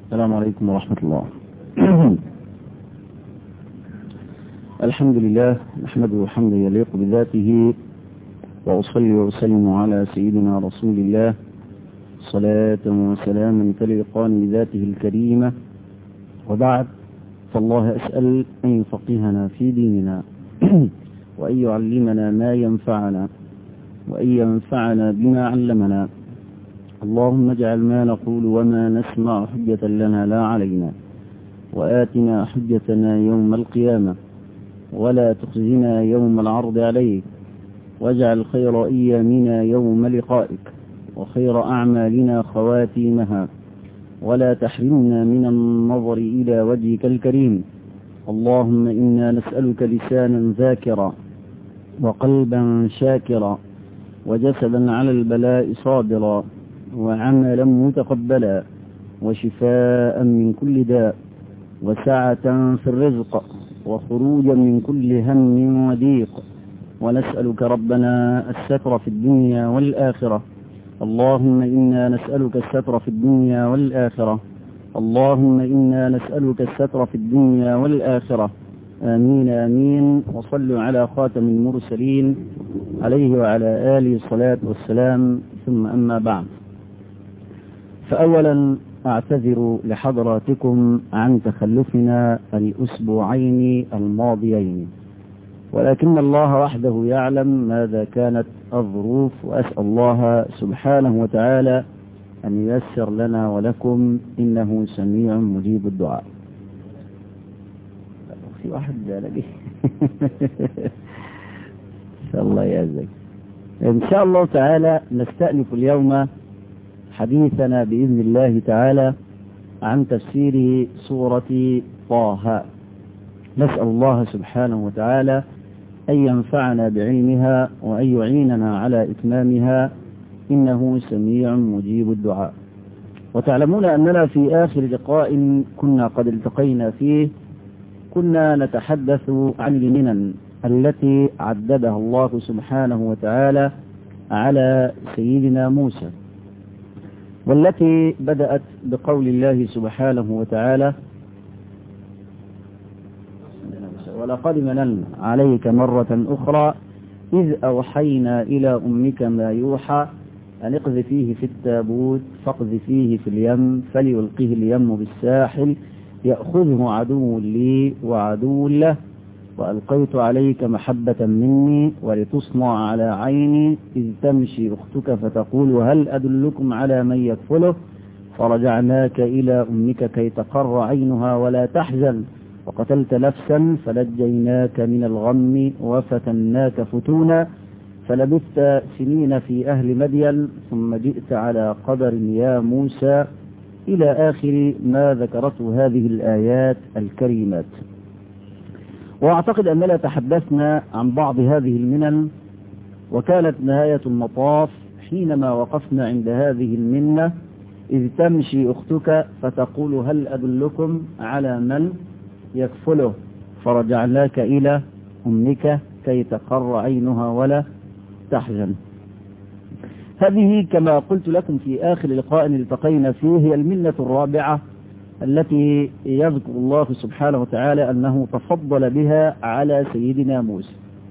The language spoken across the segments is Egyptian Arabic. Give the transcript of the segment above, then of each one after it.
السلام عليكم ورحمة الله الحمد لله نحمده حمدا يليق بذاته وأصلي وأسلم على سيدنا رسول الله صلاة وسلاما تليقان بذاته الكريمة وبعد فالله أسأل أن يفقهنا في ديننا وأن يعلمنا ما ينفعنا وأن ينفعنا بما علمنا اللهم اجعل ما نقول وما نسمع حجة لنا لا علينا وآتنا حجتنا يوم القيامة ولا تخزنا يوم العرض عليك واجعل خير أيامنا يوم لقائك وخير أعمالنا خواتيمها ولا تحرمنا من النظر إلى وجهك الكريم اللهم إنا نسألك لسانا ذاكرا وقلبا شاكرا وجسدا على البلاء صابرا وعملا متقبلا وشفاء من كل داء وسعة في الرزق وخروجا من كل هم وضيق ونسألك ربنا الستر في الدنيا والآخرة اللهم إنا نسألك الستر في الدنيا والآخرة اللهم إنا نسألك الستر في الدنيا والآخرة آمين آمين وصلوا على خاتم المرسلين عليه وعلى آله الصلاة والسلام ثم أما بعد فأولا أعتذر لحضراتكم عن تخلفنا الأسبوعين الماضيين ولكن الله وحده يعلم ماذا كانت الظروف وأسأل الله سبحانه وتعالى أن ييسر لنا ولكم إنه سميع مجيب الدعاء في واحد لقي إن شاء الله يعزك إن شاء الله تعالى نستأنف اليوم حديثنا بإذن الله تعالى عن تفسير سورة طه نسأل الله سبحانه وتعالى أن ينفعنا بعلمها وأن يعيننا على إتمامها إنه سميع مجيب الدعاء وتعلمون أننا في آخر لقاء كنا قد التقينا فيه كنا نتحدث عن المنن التي عددها الله سبحانه وتعالى على سيدنا موسى والتي بدأت بقول الله سبحانه وتعالى ولقد مننا عليك مرة أخرى إذ أوحينا إلى أمك ما يوحى أن اقذفيه في التابوت فاقذفيه في اليم فليلقه اليم بالساحل يأخذه عدو لي وعدو له وألقيت عليك محبة مني ولتصنع على عيني إذ تمشي أختك فتقول هل أدلكم على من يكفله فرجعناك إلى أمك كي تقر عينها ولا تحزن وقتلت نفسا فنجيناك من الغم وفتناك فتونا فلبثت سنين في أهل مدين ثم جئت على قدر يا موسى إلى آخر ما ذكرته هذه الآيات الكريمات وأعتقد أننا تحدثنا عن بعض هذه المنن وكانت نهاية المطاف حينما وقفنا عند هذه المنة إذ تمشي أختك فتقول هل أدلكم على من يكفله فرجعناك إلى أمك كي تقر عينها ولا تحزن هذه كما قلت لكم في آخر لقاء التقينا فيه هي المنة الرابعة التي يذكر الله سبحانه وتعالى أنه تفضل بها على سيدنا موسى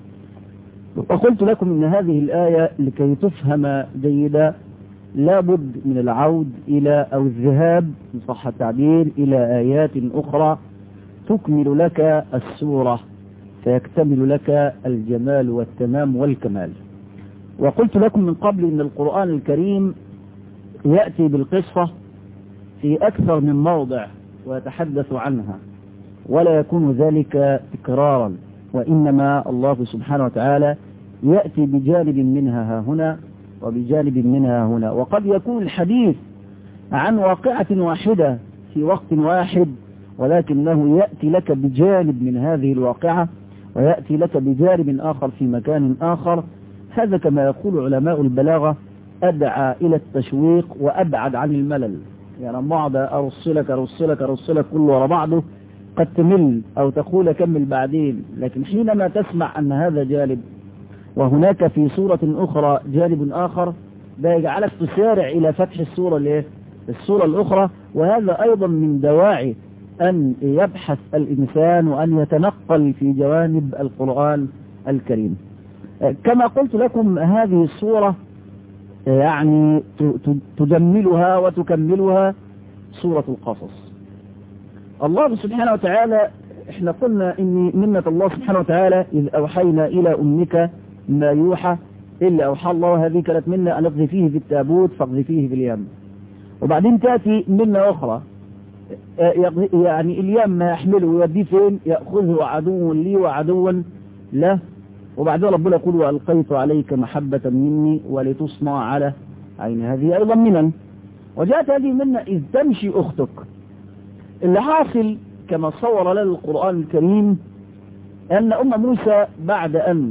وقلت لكم أن هذه الآية لكي تفهم جيدا لابد من العود إلى أو الذهاب إن صح التعبير إلى آيات أخرى تكمل لك السورة فيكتمل لك الجمال والتمام والكمال وقلت لكم من قبل أن القرآن الكريم يأتي بالقصة في أكثر من موضع ويتحدث عنها ولا يكون ذلك تكرارا وإنما الله سبحانه وتعالى يأتي بجانب منها ها هنا وبجانب منها هنا وقد يكون الحديث عن واقعة واحدة في وقت واحد ولكنه يأتي لك بجانب من هذه الواقعة ويأتي لك بجانب آخر في مكان آخر هذا كما يقول علماء البلاغة أدعى إلى التشويق وأبعد عن الملل يعني بعض أرسلك أرسلك أرسلك كله ورا بعضه قد تمل أو تقول كمل بعدين لكن حينما تسمع أن هذا جانب وهناك في سورة أخرى جانب آخر ده يجعلك تسارع إلى فتح السورة الايه الصورة الأخرى وهذا أيضا من دواعي أن يبحث الإنسان وأن يتنقل في جوانب القرآن الكريم كما قلت لكم هذه الصورة يعني تجملها وتكملها سورة القصص الله سبحانه وتعالى احنا قلنا ان منة الله سبحانه وتعالى إذ أوحينا إلى أمك ما يوحى إلا أوحى الله هذه كانت منا أن اقذفيه في التابوت فاقذفيه في اليم وبعدين تأتي منة أخرى يعني اليم ما يحمله ويوديه فين يأخذه عدو لي وعدو له وبعدين ربنا يقول وألقيت عليك محبة مني ولتصنع على عين هذه أيضا منن وجاءت هذه منا إذ تمشي أختك اللي حاصل كما صور لنا القرآن الكريم أن أم موسى بعد أن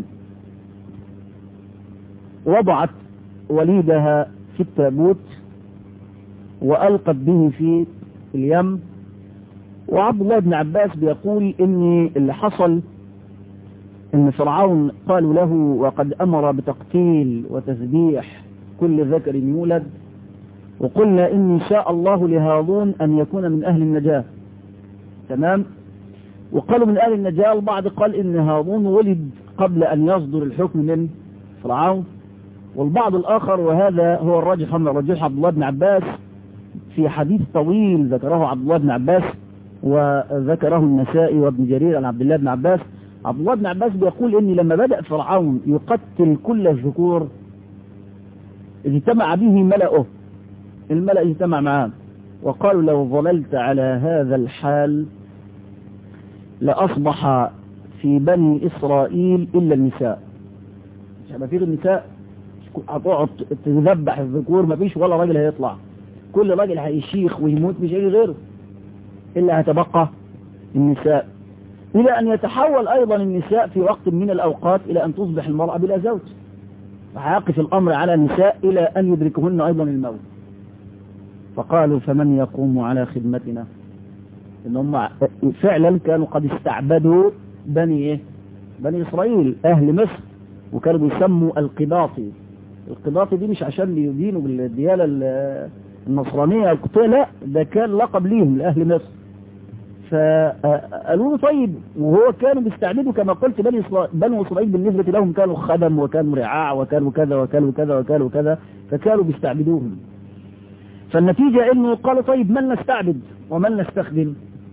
وضعت وليدها في التابوت وألقت به في اليم وعبد الله بن عباس بيقول ان اللي حصل ان فرعون قالوا له وقد امر بتقتيل وتذبيح كل ذكر يولد وقلنا ان شاء الله لهارون ان يكون من اهل النجاة تمام وقالوا من اهل النجاة البعض قال ان هارون ولد قبل ان يصدر الحكم من فرعون والبعض الاخر وهذا هو الراجح من رجح عبد الله بن عباس في حديث طويل ذكره عبد الله بن عباس وذكره النسائي وابن جرير عن عبد الله بن عباس عبد الله بن عباس بيقول ان لما بدأ فرعون يقتل كل الذكور اجتمع به ملأه الملأ اجتمع معاه وقالوا لو ظللت على هذا الحال لأصبح في بني إسرائيل إلا النساء مش هيبقى فيه النساء هتقعد تذبح الذكور مفيش ولا راجل هيطلع كل راجل هيشيخ ويموت مش هيجي غيره إلا هتبقى النساء إلى أن يتحول أيضا النساء في وقت من الأوقات إلى أن تصبح المرأة بلا زوج فهيقف الأمر على النساء إلى أن يدركهن أيضا الموت فقالوا فمن يقوم على خدمتنا إن هم فعلا كانوا قد استعبدوا بني إيه؟ بني إسرائيل أهل مصر وكانوا بيسموا القباطي القباطي دي مش عشان يدينوا بالديانة النصرانية القبطية لا ده كان لقب ليهم لأهل مصر فقالوا له طيب وهو كانوا بيستعبدوا كما قلت بني بنو اسرائيل بالنسبة لهم كانوا خدم وكانوا رعاع وكانوا كذا وكانوا كذا وكانوا كذا فكانوا بيستعبدوهم فالنتيجة انه قالوا طيب من نستعبد ومن نستخدم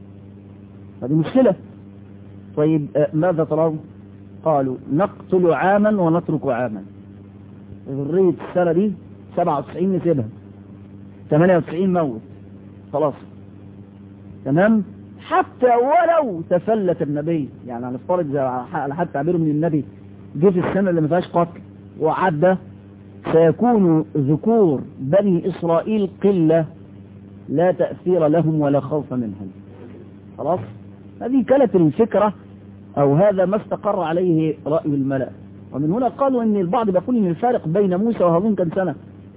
هذه مشكلة طيب ماذا ترون قالوا نقتل عاما ونترك عاما ذرية السنة دي 97 نسيبها 98 موت خلاص تمام حتى ولو تفلت النبي يعني هنفترض على حد تعبيره من النبي جه في السنة اللي ما فيهاش قتل وعدى سيكون ذكور بني إسرائيل قلة لا تأثير لهم ولا خوف منهم خلاص هذه كانت الفكرة أو هذا ما استقر عليه رأي الملأ ومن هنا قالوا أن البعض بيقول أن الفارق بين موسى وهارون كان سنة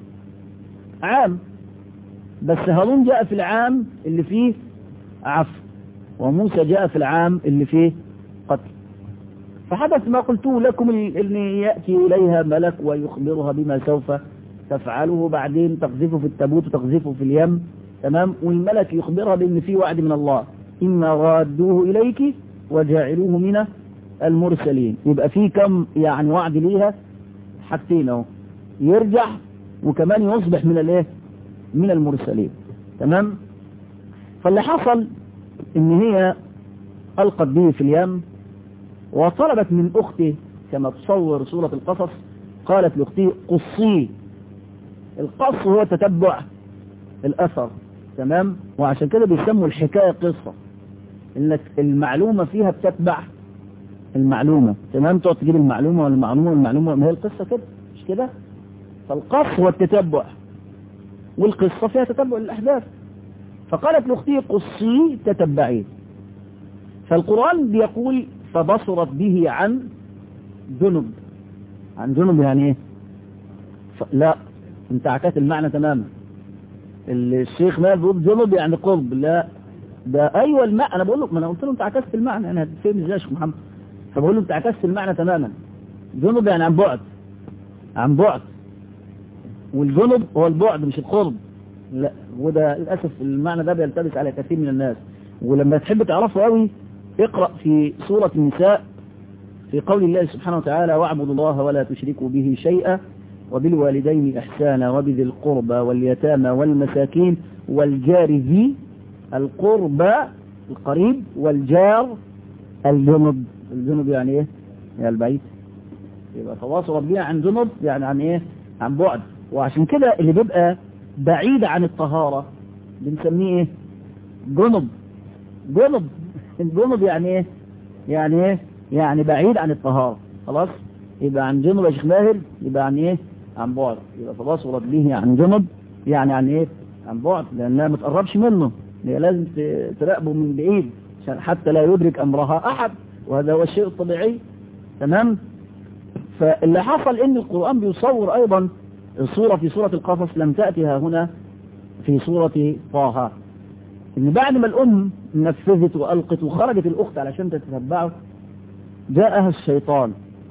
عام بس هارون جاء في العام اللي فيه عفو وموسى جاء في العام اللي فيه قتل فحدث ما قلته لكم ان يأتي إليها ملك ويخبرها بما سوف تفعله بعدين تقذفه في التابوت وتقذفه في اليم تمام والملك يخبرها بأن في وعد من الله إما رادوه إليك وجاعلوه من المرسلين يبقى في كم يعني وعد ليها حاجتين اهو يرجع وكمان يصبح من الايه من المرسلين تمام فاللي حصل ان هي القت به في اليم وطلبت من اخته كما تصور سورة القصص قالت لاختي قصيه القص هو تتبع الاثر تمام وعشان كده بيسموا الحكاية قصة انك المعلومة فيها بتتبع المعلومة تمام تقعد تجيب المعلومة والمعلومة والمعلومة ما هي القصة كده مش كده فالقص هو التتبع والقصة فيها تتبع الأحداث فقالت لاختي قصي تتبعيه فالقرآن بيقول فبصرت به عن جنب عن جنب يعني ايه ف... لا انت عكست المعنى تماما الشيخ مال بيقول جنب يعني قرب لا ده ايوه المعنى انا بقول له ما انا قلت له انت عكست المعنى انا هتفهم ازاي يا شيخ محمد فبقول له انت عكست المعنى تماما جنب يعني عن بعد عن بعد والجنب هو البعد مش القرب لا وده للاسف المعنى ده بيلتبس على كثير من الناس ولما تحب تعرفه قوي اقرا في سوره النساء في قول الله سبحانه وتعالى واعبدوا الله ولا تشركوا به شيئا وبالوالدين إحسانا وبذي القربى واليتامى والمساكين والجار ذي القربى القريب والجار الجنب الجنب يعني ايه؟ يعني البعيد يبقى تواصل ربنا عن جنب يعني عن ايه؟ عن بعد وعشان كده اللي بيبقى بعيد عن الطهارة بنسميه ايه؟ جنب جنب الجنب يعني ايه؟ يعني ايه؟ يعني بعيد عن الطهارة خلاص؟ يبقى عن جنب يا شيخ ماهر يبقى عن ايه؟ عن بعد يبقى تواصلت به عن جنب يعني عن ايه؟ عن بعد لانها ما تقربش منه هي لازم تراقبه من بعيد عشان حتى لا يدرك امرها احد وهذا هو الشيء الطبيعي تمام فاللي حصل ان القرآن بيصور ايضا الصورة في سورة القصص لم تأتها هنا في سورة طه ان بعد ما الام نفذت والقت وخرجت الاخت علشان تتتبعه جاءها الشيطان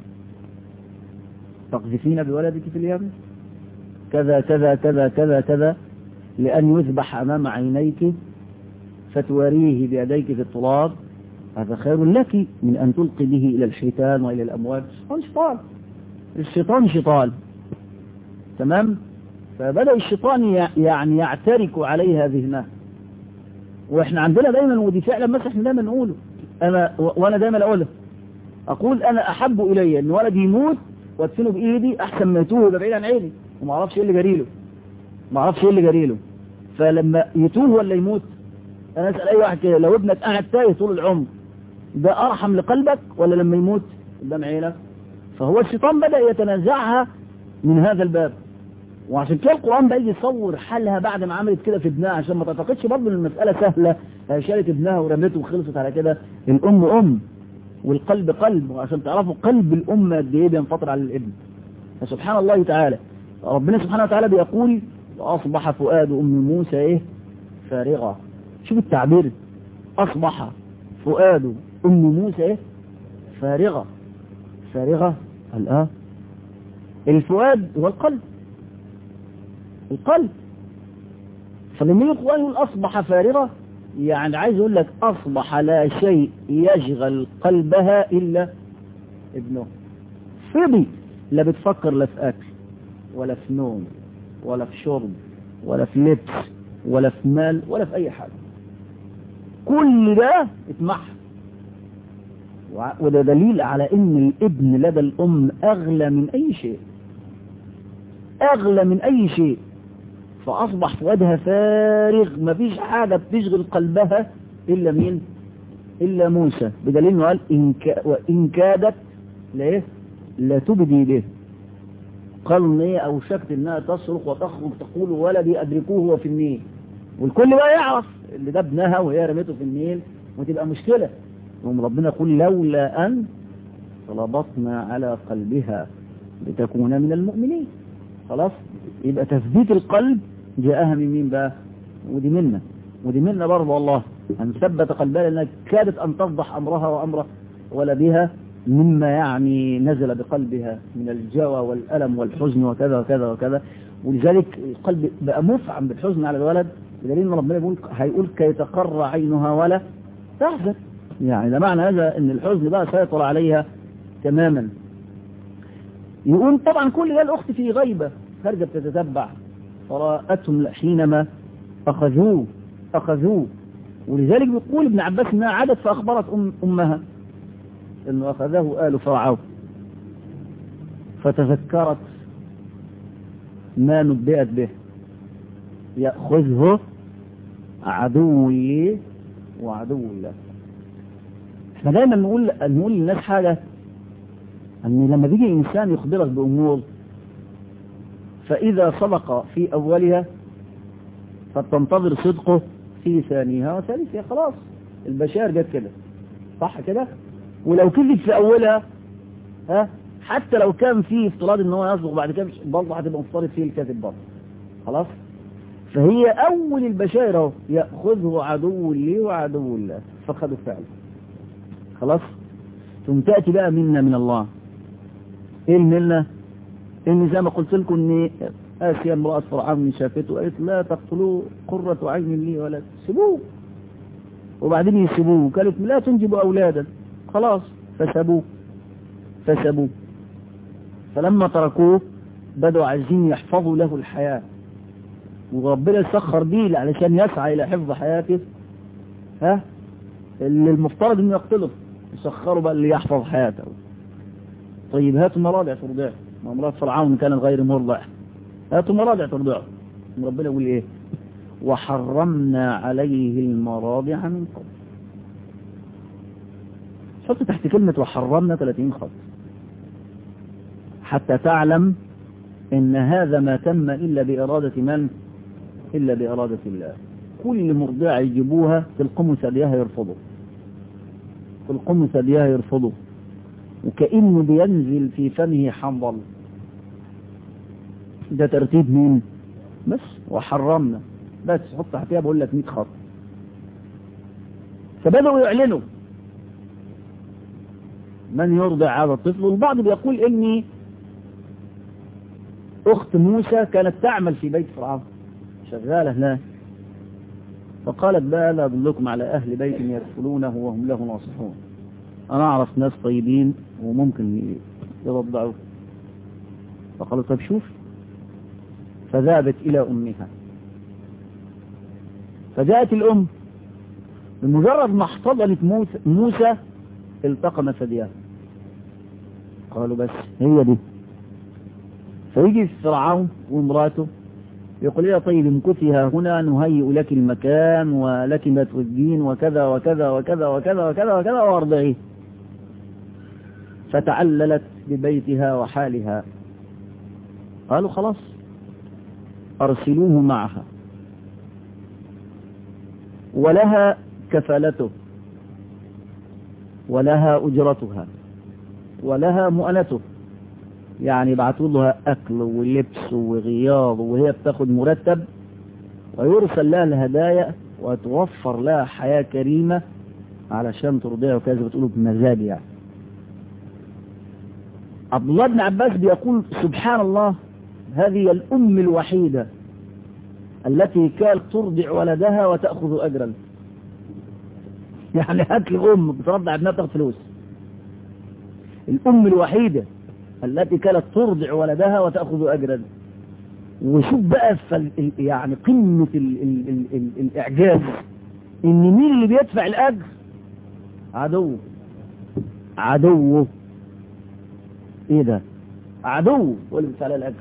تقذفين بولدك في اليم كذا كذا كذا كذا كذا لأن يذبح أمام عينيك فتواريه بيديك في التراب هذا خير لك من أن تلقي به إلى الشيطان وإلى الأموات الشيطان شيطان الشيطان شيطان تمام فبدأ الشيطان يعني يعترك عليها ذهنها واحنا عندنا دايما ودي فعلا مثلا احنا دايما نقوله انا وانا دايما اقوله اقول انا احب الي ان ولدي يموت وادفنه بايدي احسن ما يتوه يبقى بعيد عن عيني وما اعرفش ايه اللي جريله ما اعرفش ايه اللي جريله فلما يتوه ولا يموت انا اسال اي واحد كده لو ابنك قاعد تايه طول العمر ده ارحم لقلبك ولا لما يموت قدام عينك فهو الشيطان بدا يتنازعها من هذا الباب وعشان كده القران بقى يصور حالها بعد ما عملت كده في ابنها عشان ما تعتقدش برضه ان المساله سهله شالت ابنها ورمته وخلصت على كده الام ام والقلب قلب وعشان تعرفوا قلب الأمة قد ايه بينفطر على الابن فسبحان الله تعالى ربنا سبحانه وتعالى بيقول وأصبح فؤاد أم موسى إيه فارغة شوف التعبير أصبح فؤاد أم موسى إيه فارغة فارغة الآن الفؤاد هو القلب القلب فلما يقول القرآن يقول أصبح فارغة يعني عايز يقول لك أصبح لا شيء يشغل قلبها إلا ابنه فضي لا بتفكر لا في أكل ولا في نوم ولا في شرب ولا في لبس ولا في مال ولا في أي حاجة كل ده اتمحى وده دليل على ان الابن لدى الام اغلى من اي شيء اغلى من اي شيء فأصبح فؤادها فارغ ما فيش حاجة بتشغل قلبها إلا مين إلا موسى بدليل أنه قال إن, كا وإن كادت ليه لا تبدي به قالوا ان هي اوشكت انها تصرخ وتخرج تقول ولدي ادركوه هو في النيل والكل بقى يعرف اللي ده ابنها وهي رميته في النيل وتبقى مشكلة يوم ربنا يقول لولا ان ربطنا على قلبها لتكون من المؤمنين خلاص يبقى تثبيت القلب جاءها من مين بقى ودي منا ودي منا برضه والله أن ثبت قلبها لأنها كادت أن تفضح أمرها وأمر ولدها مما يعني نزل بقلبها من الجوى والألم والحزن وكذا وكذا وكذا ولذلك القلب بقى مفعم بالحزن على الولد بدليل ان ربنا يقول هيقول كي تقر عينها ولا تحزن يعني ده معنى هذا ان الحزن بقى سيطر عليها تماما يقول طبعا كل ده الاخت في غيبة خارجة بتتتبع فرأتهم حينما أخذوه أخذوه ولذلك بيقول ابن عباس انها عادت فأخبرت أم أمها انه أخذه آل فرعون فتذكرت ما نبئت به يأخذه عدو لي وعدو له احنا دايما نقول نقول للناس حاجة ان لما بيجي انسان يخبرك بامور فاذا صدق في اولها فتنتظر صدقه في ثانيها وثالثها خلاص البشار جت كده صح كده ولو كذب في اولها ها حتى لو كان فيه افتراض ان هو يصدق بعد كده برضه هتبقى مفترض فيه الكذب برضه خلاص فهي اول البشائر اهو ياخذه عدو لي وعدو الله فخذوا فعلا خلاص ثم تاتي بقى منا من الله ايه المنه ان زي ما قلت لكم ان آسيا امرأة فرعون شافته قالت لا تقتلوه قرة عين لي ولا سيبوه وبعدين يسيبوه قالت لا تنجب أولادا خلاص فسابوه فسابوه فلما تركوه بدأوا عايزين يحفظوا له الحياة وربنا يسخر بيه علشان يسعى إلى حفظ حياته ها اللي المفترض انه يقتله يسخروا بقى اللي يحفظ حياته طيب هاتوا مراضع ترضعه ما مرات فرعون كانت غير مرضع هاتوا مراضع ترضعه ربنا يقول ايه وحرمنا عليه المراضع من قبل حط تحت كلمة وحرمنا 30 خط حتى تعلم ان هذا ما تم الا بارادة من الا بارادة الله كل مرضعة يجيبوها تلقموا ثديها يرفضوا تلقموا ثديها يرفضوا وكأنه بينزل في فمه حنظل ده ترتيب مين بس وحرمنا بس حط تحتها بقول لك 100 خط فبدأوا يعلنوا من يرضع هذا الطفل والبعض بيقول اني اخت موسى كانت تعمل في بيت فرعون شغالة هناك فقالت بقى لا أدلكم على أهل بيت يكفلونه وهم له ناصحون أنا أعرف ناس طيبين وممكن يرضعوا فقالوا طب شوف فذهبت إلى أمها فجاءت الأم بمجرد ما احتضنت موسى, موسى التقم ثديها قالوا بس هي دي فيجي فرعون وامراته يقول لها طيب امكثي ها هنا نهيئ لك المكان ولك ما تودين وكذا وكذا وكذا وكذا وكذا وكذا وارضعيه فتعللت ببيتها وحالها قالوا خلاص أرسلوه معها ولها كفالته ولها أجرتها ولها مؤنته يعني يبعتوا لها أكل ولبس وغياض وهي بتاخد مرتب ويرسل لها الهدايا وتوفر لها حياة كريمة علشان ترضيها وكذا بتقولوا بمزاج يعني عبد الله بن عباس بيقول سبحان الله هذه الأم الوحيدة التي كانت ترضع ولدها وتأخذ أجرا يعني هات لي أم بترضع ابنها تاخد فلوس الأم الوحيدة التي كانت ترضع ولدها وتأخذ أجرا وشوف بقى يعني قمة ال ال ال ال الإعجاز إن مين اللي بيدفع الأجر عدو عدوه إيه ده عدو هو اللي بيدفع لها الأجر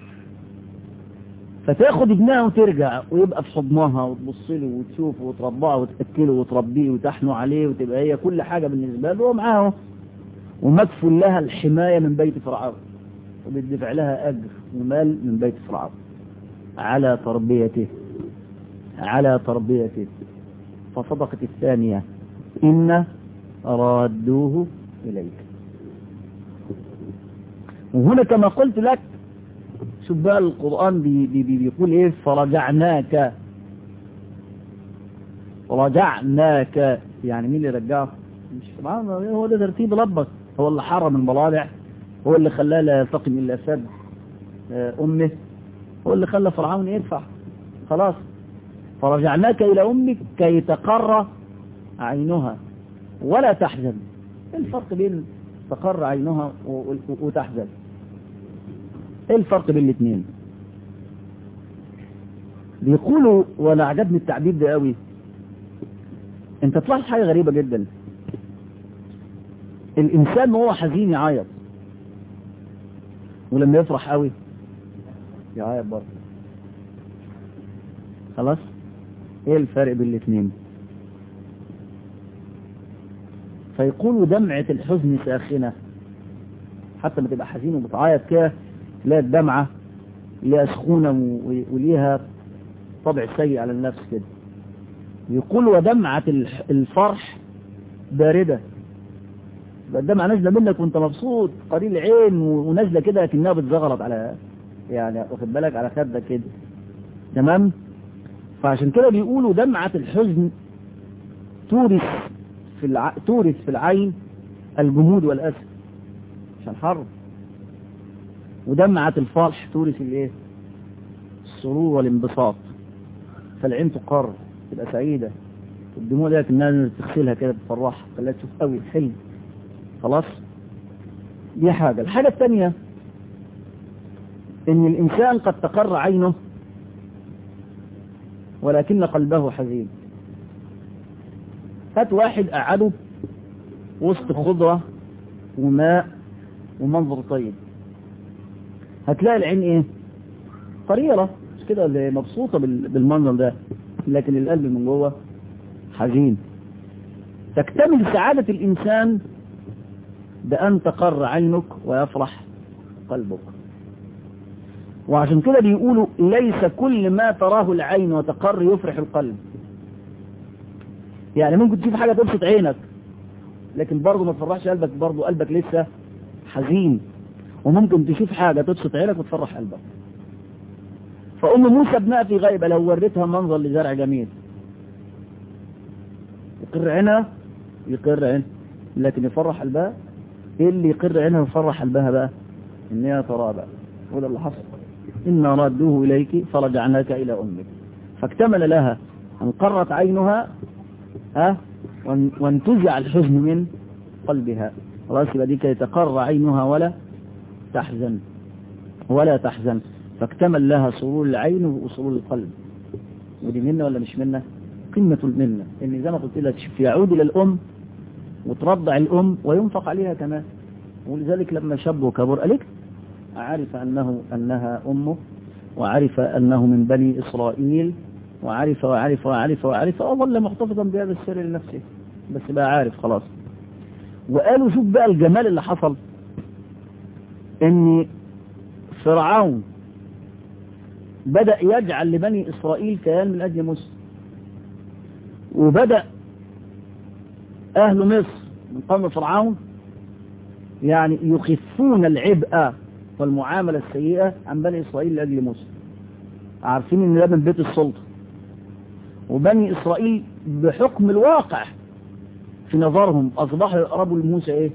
فتاخد ابنها وترجع ويبقى في حضنها وتبص له وتشوفه وترضعه وتأكله وتربيه وتحنو عليه وتبقى هي كل حاجة بالنسبة له معاه ومكفل لها الحماية من بيت فرعون وبيدفع لها أجر ومال من بيت فرعون على تربيته على تربيته فصدقت الثانية إن رادوه إليك وهنا كما قلت لك شوف بقى القرآن بي بي بي بيقول ايه فرجعناك رجعناك يعني مين اللي رجعه مش هو ده ترتيب ربك هو اللي حرم المراضع هو اللي خلاه لا يلتقم الا سد امه هو اللي خلى فرعون يدفع خلاص فرجعناك الى امك كي تقر عينها ولا تحزن ايه الفرق بين تقر عينها وتحزن ايه الفرق بين الاثنين بيقولوا وانا عجبني التعبير ده قوي انت تلاحظ حاجه غريبه جدا الانسان وهو حزين يعيط ولما يفرح قوي يعيط برضه خلاص ايه الفرق بين الاثنين فيقولوا دمعة الحزن ساخنة حتى ما تبقى حزين وبتعيط كده لا الدمعة ليها سخونة وليها طبع سيء على النفس كده يقول ودمعة الفرح باردة الدمعة نازلة منك وانت مبسوط قليل عين ونازلة كده لكنها بتزغرط على يعني واخد بالك على خدك كده تمام فعشان كده بيقولوا دمعة الحزن تورث في الع... تورث في العين الجمود والأسف عشان حر ودمعة الفرح تورث الايه السرور والانبساط فالعين تقر تبقى سعيدة الدموع ديت انها تغسلها كده بتفرحها خليها تشوف قوي حلم خلاص دي حاجة الحاجة الثانية ان الانسان قد تقر عينه ولكن قلبه حزين هات واحد قعده وسط خضرة وماء ومنظر طيب هتلاقي العين ايه قريرة مش كده اللي مبسوطة بالمنظر ده لكن القلب من جوه حزين تكتمل سعادة الإنسان بأن تقر عينك ويفرح قلبك وعشان كده بيقولوا ليس كل ما تراه العين وتقر يفرح القلب يعني ممكن تشوف حاجة تبسط عينك لكن برضه ما تفرحش قلبك برضه قلبك لسه حزين وممكن تشوف حاجة تبسط عينك وتفرح قلبك فأم موسى ابنها في غيبة لو وريتها منظر لزرع جميل يقر عينها يقر عين لكن يفرح قلبها ايه اللي يقر عينها ويفرح قلبها بقى ان هي ترى بقى وده اللي حصل إنا رادوه إليك فرجعناك إلى أمك فاكتمل لها أن قرت عينها ها وانتزع الحزن من قلبها خلاص يبقى دي كي تقر عينها ولا تحزن ولا تحزن فاكتمل لها سرور العين وسرور القلب ودي منة ولا مش منة قمة المنة ان زي ما قلت لك يعود الى الام وترضع الام وينفق عليها كمان ولذلك لما شاب وكبر قالك عرف أنه أنها أمه وعرف أنه من بني إسرائيل وعرف وعرف وعرف وعرف وظل محتفظا بهذا السر لنفسه بس بقى عارف خلاص وقالوا شوف بقى الجمال اللي حصل ان فرعون بدأ يجعل لبني إسرائيل كيان من أجل موسى وبدأ أهل مصر من قوم فرعون يعني يخفون العبء والمعاملة السيئة عن بني إسرائيل لأجل موسى عارفين ان ده من بيت السلطة وبني إسرائيل بحكم الواقع في نظرهم أصبحوا يقربوا لموسى إيه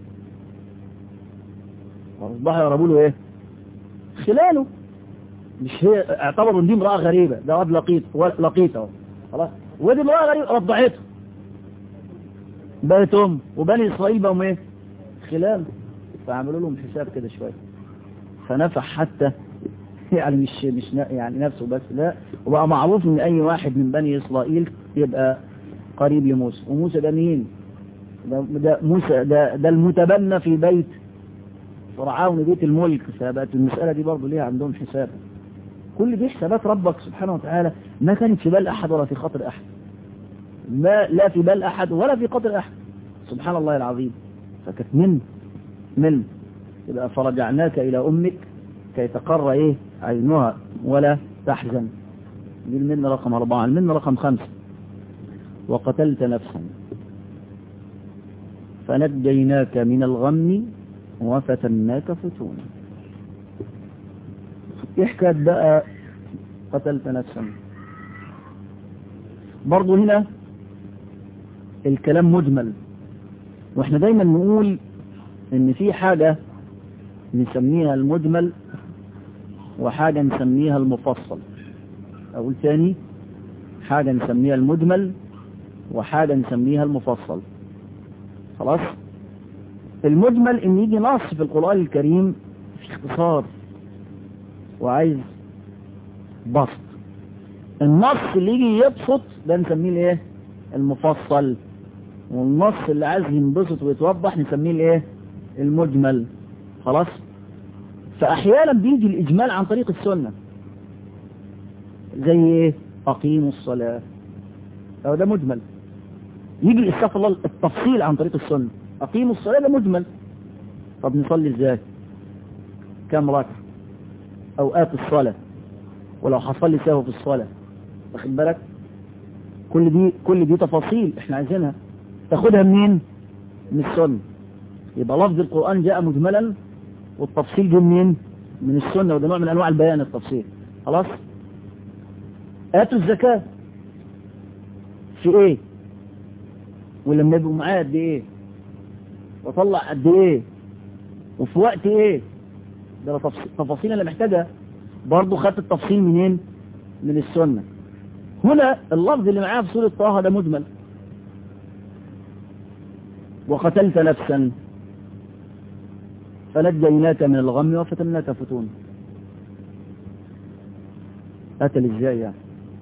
أصبحوا يقربوا له إيه خلاله مش هي اعتبروا ان دي امرأة غريبة ده واد لقيط لقيته خلاص ودي امرأة غريبة رضعته بقت ام وبني إسرائيل بقوا إيه خلال فعملوا لهم حساب كده شوية فنفح حتى يعني مش مش يعني نفسه بس لا وبقى معروف ان اي واحد من بني اسرائيل يبقى قريب لموسى وموسى ده مين ده, ده موسى ده, ده المتبنى في بيت فرعون بيت الملك فبقت المسألة دي برضه ليها عندهم حساب كل دي حسابات ربك سبحانه وتعالى ما كانت في بال احد ولا في خاطر احد ما لا في بال احد ولا في خاطر احد سبحان الله العظيم فكانت من من يبقى فرجعناك إلى أمك كي تقر إيه عينها ولا تحزن دي المنة رقم أربعة المنة رقم خمسة وقتلت نفسا فنجيناك من الغم وفتناك فتونا يحكى بقى قتلت نفسا برضو هنا الكلام مجمل واحنا دايما نقول ان في حاجة نسميها المجمل وحاجة نسميها المفصل أقول تاني حاجة نسميها المجمل وحاجة نسميها المفصل خلاص المجمل ان يجي نص في القرآن الكريم في اختصار وعايز بسط النص اللي يجي يبسط ده نسميه الايه المفصل والنص اللي عايز ينبسط ويتوضح نسميه الايه المجمل خلاص فأحيانا بيجي الإجمال عن طريق السنة زي ايه أقيموا الصلاة أو ده مجمل يجي استغفر الله التفصيل عن طريق السنة أقيموا الصلاة ده مجمل طب نصلي ازاي كم ركعة أوقات الصلاة ولو حصل لي سهو في الصلاة واخد بالك كل دي كل دي تفاصيل احنا عايزينها تاخدها منين من السنة يبقى لفظ القرآن جاء مجملا والتفصيل جه منين من السنة وده نوع من أنواع البيان التفصيل خلاص آتوا الزكاة في ايه ولما يبقوا معايا قد ايه واطلع قد ايه وفي وقت ايه ده تفاصيل انا محتاجها برضه خدت التفصيل منين من السنة هنا اللفظ اللي معاه في سورة طه ده مجمل وقتلت نفسا فنجيناك من الغم وفتناك فتون قتل ازاي يعني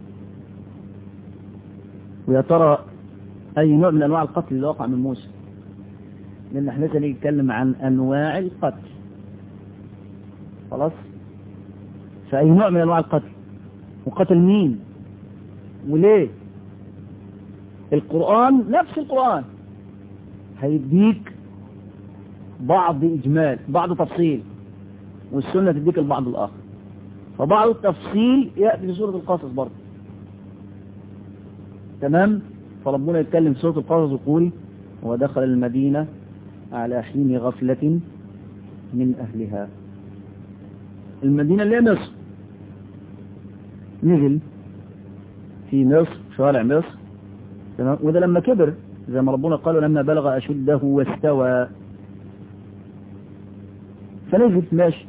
ويا ترى اي نوع من انواع القتل اللي وقع من موسى لان احنا لسه نتكلم عن انواع القتل خلاص فاي نوع من انواع القتل وقتل مين وليه القرآن نفس القرآن هيديك بعض إجمال بعض تفصيل والسنة تديك البعض الآخر فبعض التفصيل يأتي في سورة القصص برضه تمام فربنا يتكلم في سورة القصص يقول ودخل المدينة على حين غفلة من أهلها المدينة اللي هي مصر نزل في مصر شوارع مصر تمام وده لما كبر زي ما ربنا قال لما بلغ أشده واستوى فنزل ماشي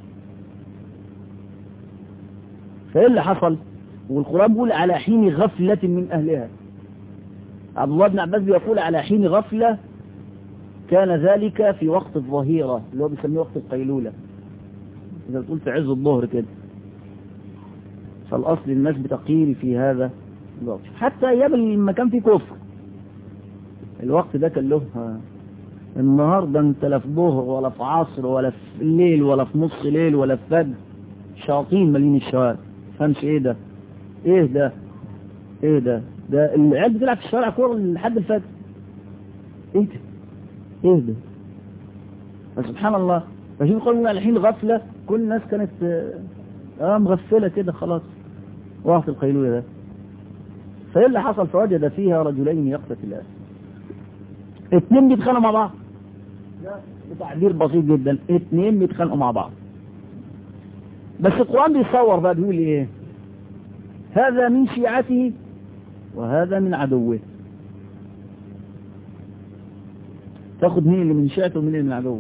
فايه اللي حصل والقرآن بيقول على حين غفلة من أهلها عبد الله بن عباس بيقول على حين غفلة كان ذلك في وقت الظهيرة اللي هو بيسميه وقت القيلولة إذا بتقول في عز الظهر كده فالأصل الناس بتقيل في هذا الوقت حتى أيام لما كان في كفر الوقت ده كان له النهاردة انت لا في ظهر ولا في عصر ولا في الليل ولا في نص ليل ولا في فجر شياطين مالين الشوارع فهمش ايه ده ايه ده ايه ده ده العيال بتلعب في الشوارع كورة لحد الفجر ايه ده ايه ده فسبحان الله فشوف قالوا الحين غفلة كل الناس كانت اه مغفلة كده خلاص وقت القيلولة ده فايه اللي حصل فوجد فيها رجلين يقتتلان اتنين بيتخانقوا مع بعض بتعبير بسيط جدا اتنين بيتخانقوا مع بعض بس القرآن بيصور بقى بيقول ايه هذا من شيعته وهذا من عدوه تاخد مين اللي من شيعته ومين اللي من عدوه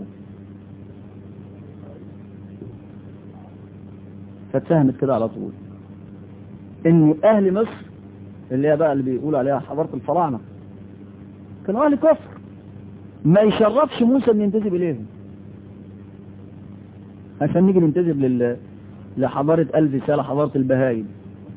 فاتفهمت كده على طول ان اهل مصر اللي هي بقى اللي بيقولوا عليها حضارة الفراعنة كانوا اهل كفر ما يشرفش موسى ان ينتسب اليهم عشان نيجي ننتسب لل... لحضارة ألف سنة حضارة البهايم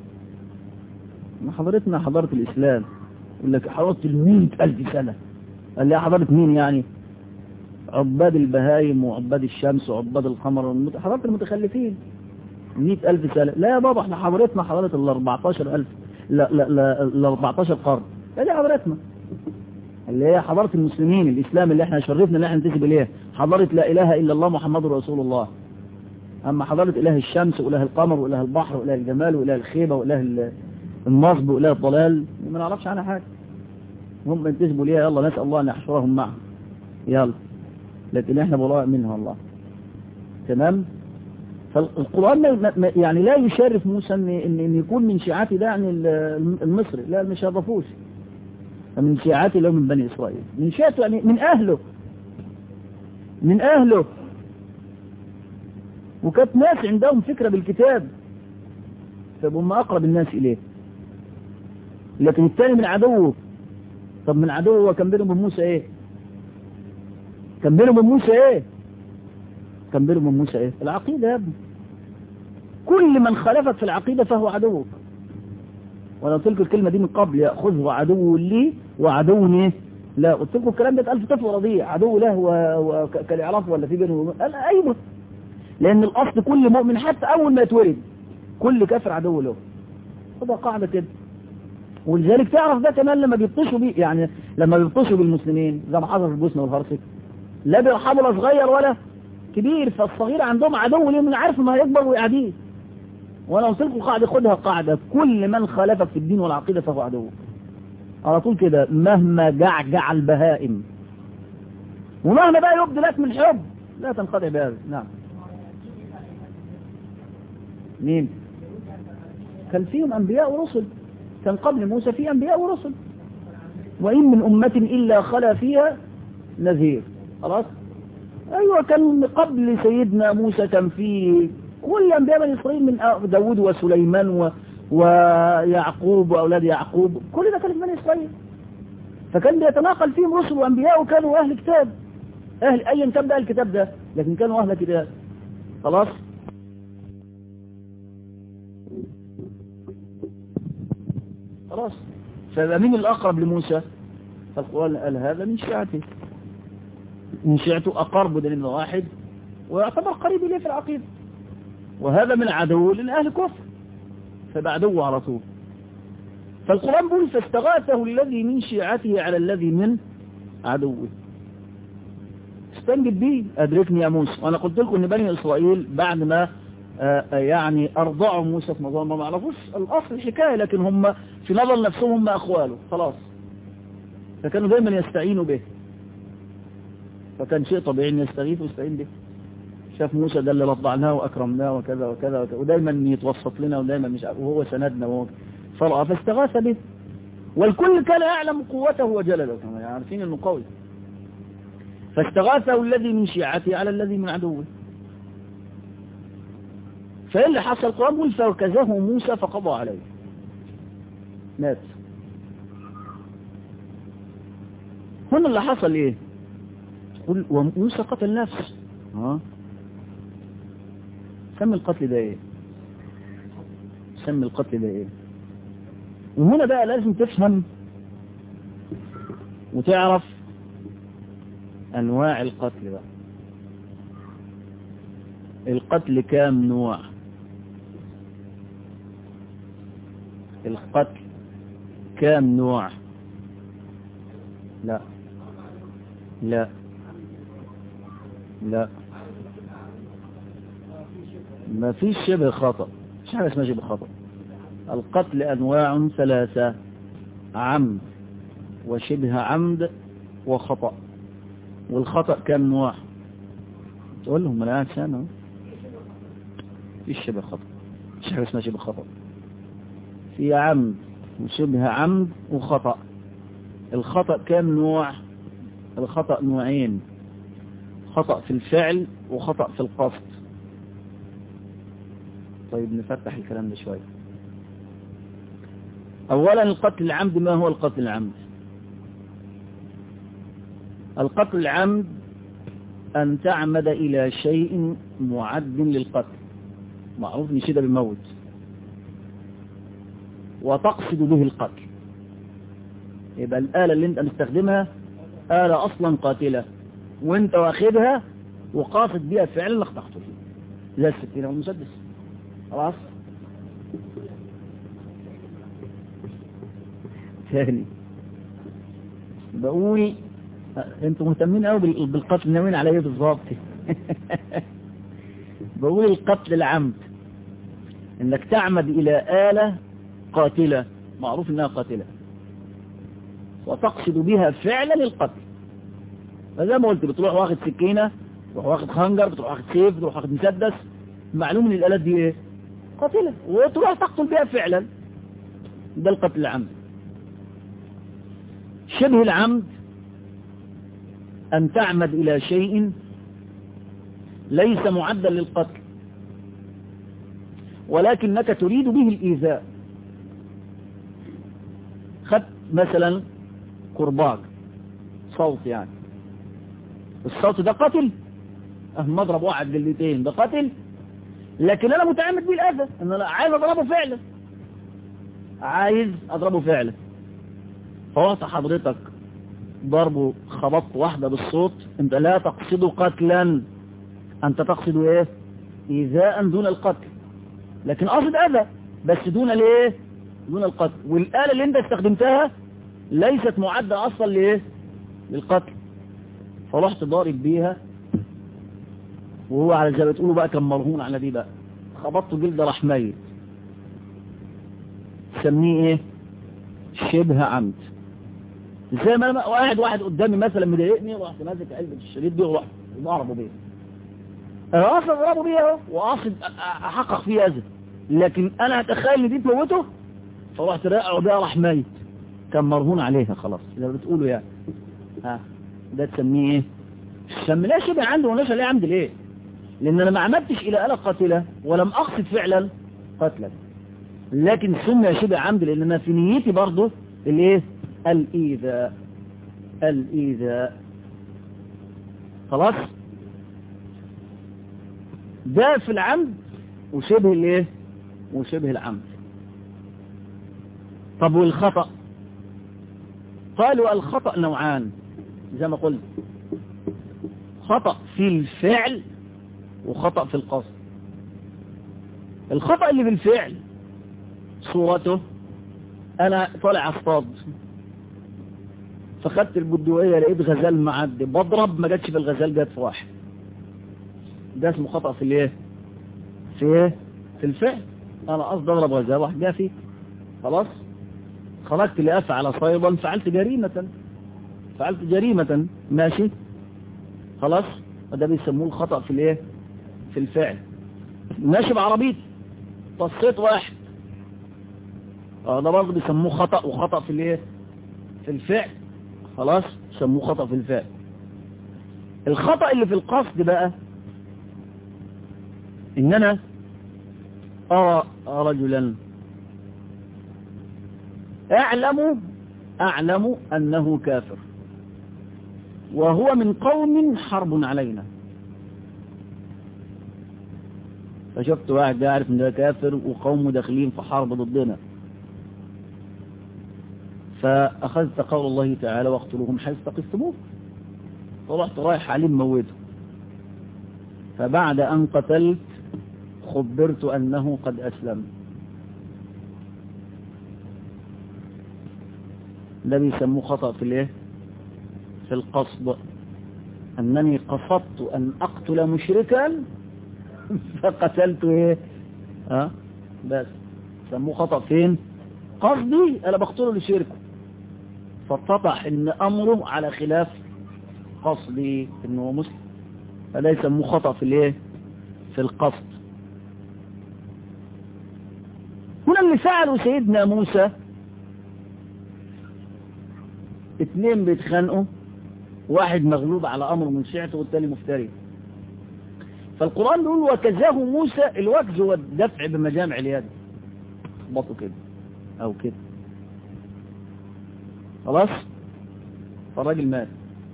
حضارتنا حضارة الإسلام يقول لك حضارة المئة ألف سنة قال لي حضارة مين يعني عباد البهايم وعباد الشمس وعباد القمر حضارة المتخلفين مئة ألف سنة لا يا بابا احنا حضارتنا حضارة ال 14 ألف لا لا لا ال 14 قرن دي حضارتنا اللي هي حضارة المسلمين الإسلام اللي احنا شرفنا اللي احنا ننتسب إليه حضارة لا إله إلا الله محمد رسول الله أما حضارة إله الشمس وإله القمر وإله البحر وإله الجمال وإله الخيبة وإله النصب وإله الضلال ما نعرفش عنها حاجة هم ينتسبوا ليها يلا نسأل الله أن يحشرهم معه يلا لكن احنا براء منها الله تمام فالقرآن يعني لا يشرف موسى ان, إن يكون من شيعاتي ده يعني المصري لا ما شرفوش من شيعاتي لو من بني إسرائيل من شيعته يعني من أهله من أهله وكانت ناس عندهم فكرة بالكتاب فهم أقرب الناس إليه لكن الثاني من عدوه طب من عدوه كان بينهم وبين موسى ايه كان بينهم وبين موسى ايه كان بينهم وبين موسى ايه العقيدة يا ابني كل من خالفك في العقيدة فهو عدوك وانا قلت لكم الكلمة دي من قبل يأخذه عدو لي وعدو ايه لا قلت لكم الكلام ده اتقال في طفل رضيع عدو له وكالإعراف ولا في بينه قال ايوه لان الاصل كل مؤمن حتى اول ما يتولد كل كافر عدو له وده قاعدة كده ولذلك تعرف ده كمان لما بيبطشوا بيه يعني لما بيبطشوا بالمسلمين زي ما حصل في البوسنه والهرسك لا بيرحموا لا صغير ولا كبير فالصغير عندهم عدو ليه من عارف ما هيكبر ويعديه وانا قلت لكم قاعده خدها قاعده كل من خالفك في الدين والعقيده فهو عدوك على طول كده مهما جعجع البهائم ومهما بقى يبدو لك من حب لا تنقطع بهذا نعم مين كان فيهم انبياء ورسل كان قبل موسى في أنبياء ورسل وإن من أمة إلا خلا فيها نذير خلاص أيوة كان قبل سيدنا موسى كان في كل أنبياء بني إسرائيل من داود وسليمان و... ويعقوب وأولاد يعقوب كل ده كان في بني إسرائيل فكان بيتناقل فيهم رسل وأنبياء وكانوا أهل كتاب أهل أيا كان بقى الكتاب ده لكن كانوا أهل كتاب خلاص خلاص فيبقى مين الأقرب لموسى فالقرآن قال هذا من شيعته من شيعته أقرب دليل واحد ويعتبر قريب إليه في العقيدة وهذا من عدو لأهل كفر فبعدوه على طول فالقرآن بيقول فاستغاثه الذي من شيعته على الذي من عدوه استنجد بيه أدركني يا موسى وأنا قلت لكم أن بني إسرائيل بعد ما يعني أرضعوا موسى في نظام ما معرفوش الأصل الحكاية لكن هم في نظر نفسهم هم أخواله خلاص فكانوا دايما يستعينوا به فكان شيء طبيعي أن يستغيث ويستعين به شاف موسى ده اللي رضعناه وأكرمناه وكذا وكذا, وكذا ودايما يتوسط لنا ودايما مش عارف وهو سندنا وهو فرأى فاستغاث به والكل كان يعلم قوته وجلده كما عارفين انه قوي فاستغاثه الذي من شيعته على الذي من عدوه فإيه اللي حصل قام فوكزه موسى فقضى عليه مات هنا اللي حصل ايه قل وموسى قتل نفس ها سمي القتل ده ايه سمي القتل ده ايه وهنا بقى لازم تفهم وتعرف انواع القتل بقى القتل كام نوع القتل كام نوع لا لا لا ما فيش شبه خطأ مش حاجة اسمها شبه خطأ القتل أنواع ثلاثة عمد وشبه عمد وخطأ والخطأ كم نوع تقول لهم انا قاعد سنة فيش شبه خطأ مش حاجة اسمها شبه خطأ في عمد وشبه عمد وخطأ الخطأ كم نوع الخطأ نوعين خطأ في الفعل وخطأ في القصد طيب نفتح الكلام ده شوية اولا القتل العمد ما هو القتل العمد القتل العمد ان تعمد الى شيء معد للقتل معروف ان شده بموت وتقصد به القتل يبقى الآلة اللي انت مستخدمها آلة اصلا قاتلة وانت واخدها وقاصد بها فعلا انك تقتل زي السكينة والمسدس خلاص ثاني بقول انتوا مهتمين قوي بالقتل ناويين على ايه بالظبط بقول القتل العمد انك تعمد الى آلة قاتلة معروف انها قاتلة وتقصد بها فعلا القتل فزي ما قلت بتروح واخد سكينة بتروح واخد خنجر بتروح واخد سيف بتروح واخد مسدس معلوم ان الالات دي ايه قاتلة وتروح تقتل بها فعلا ده القتل العمد شبه العمد أن تعمد إلى شيء ليس معدا للقتل ولكنك تريد به الإيذاء خد مثلا كرباج صوت يعني الصوت ده قتل أهم اضرب واحد بالليتين ده قتل لكن أنا متعمد به الأذى أن أنا عايز أضربه فعلا عايز أضربه فعلا فوقت حضرتك ضربه خبطت واحدة بالصوت انت لا تقصد قتلا انت تقصد ايه ايذاء دون القتل لكن قصد اذى بس دون الايه دون القتل والآلة اللي انت استخدمتها ليست معدة اصلا لايه للقتل فرحت ضارب بيها وهو على زي ما بتقولوا بقى كان مرهون على دي بقى خبطته جلد راح ميت سميه ايه شبه عمد زي ما انا واحد واحد قدامي مثلا مضايقني ورحت ماسك علبه الشريط دي ورحت ضربه بيها انا اصلا ضربه بيها اهو واقصد احقق فيه اذى لكن انا اتخيل ان دي تموته فرحت راقعه بيها راح ميت كان مرهون عليها خلاص زي ما بتقولوا يعني ها ده تسميه ايه سميناه شبه عنده وناش عليه عمد ليه لان انا ما عمدتش الى آلة قاتلة ولم اقصد فعلا قتلا لكن سمي شبه عمد لان انا في نيتي برضه الايه الايذاء الايذاء خلاص ده في العمد وشبه الايه وشبه العمد طب والخطأ قالوا الخطأ نوعان زي ما قلت خطأ في الفعل وخطأ في القصد الخطأ اللي في الفعل صورته انا طالع اصطاد فخدت البندقية لقيت غزال معدي بضرب ما جاتش في الغزال جت في واحد ده اسمه خطأ في الايه في ايه في الفعل انا قصدي اضرب غزال واحد جه فيه خلاص خرجت لافعل صيدا فعلت جريمة فعلت جريمة ماشي خلاص وده بيسموه الخطأ في الايه في الفعل ماشي بعربيتي طصيت واحد اه ده برضه بيسموه خطأ وخطأ في الايه في الفعل خلاص سموه خطأ في الفعل الخطأ اللي في القصد بقى ان انا ارى رجلا اعلم اعلم انه كافر وهو من قوم حرب علينا فشفت واحد ده عارف ان ده كافر وقومه داخلين في حرب ضدنا فأخذت قول الله تعالى واقتلوهم حيث تقفتموه فرحت رايح عليه موته فبعد أن قتلت خبرت أنه قد أسلم ده بيسموه خطأ في الايه في القصد أنني قصدت أن أقتل مشركا فقتلت ايه ها بس سموه خطأ فين قصدي أنا بقتله لشركه فاتضح ان امره على خلاف قصدي انه مسلم فده يسموه خطأ في الايه في القصد هنا اللي فعله سيدنا موسى اتنين بيتخانقوا واحد مغلوب على امر من شيعته والتاني مفتري فالقرآن بيقول وكزاه موسى الوكز هو الدفع بمجامع اليد بطه كده او كده خلاص فالراجل مات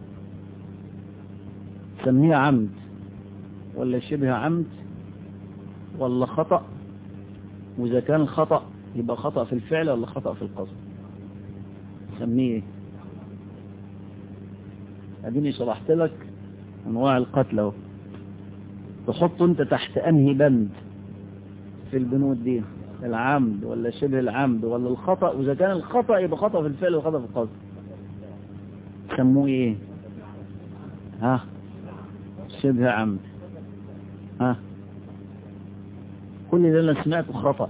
سميه عمد ولا شبه عمد ولا خطأ وإذا كان الخطأ يبقى خطأ في الفعل ولا خطأ في القصد سميه اديني شرحت لك انواع القتل اهو تحط انت تحت انهي بند في البنود دي العمد ولا شبه العمد ولا الخطأ وإذا كان الخطأ يبقى خطأ في الفعل وخطأ في القصد سموه ايه ها شبه عمد ها كل اللي انا سمعته خطأ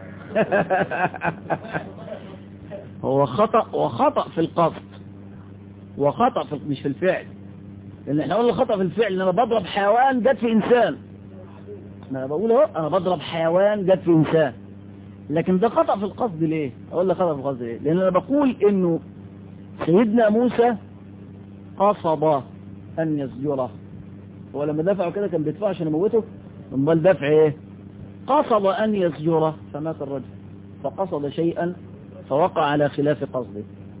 هو خطأ وخطأ في القصد وخطأ في مش في الفعل لان احنا قلنا خطأ في الفعل ان انا بضرب حيوان جت في انسان انا بقول اهو انا بضرب حيوان جت في انسان لكن ده خطأ في القصد ليه اقول لك خطأ في القصد ليه لان انا بقول انه سيدنا موسى قصد ان يسجره هو لما دفعه كده كان بيدفعه عشان يموته امال دفع ايه قصد ان يسجره فمات الرجل فقصد شيئا فوقع على خلاف قصده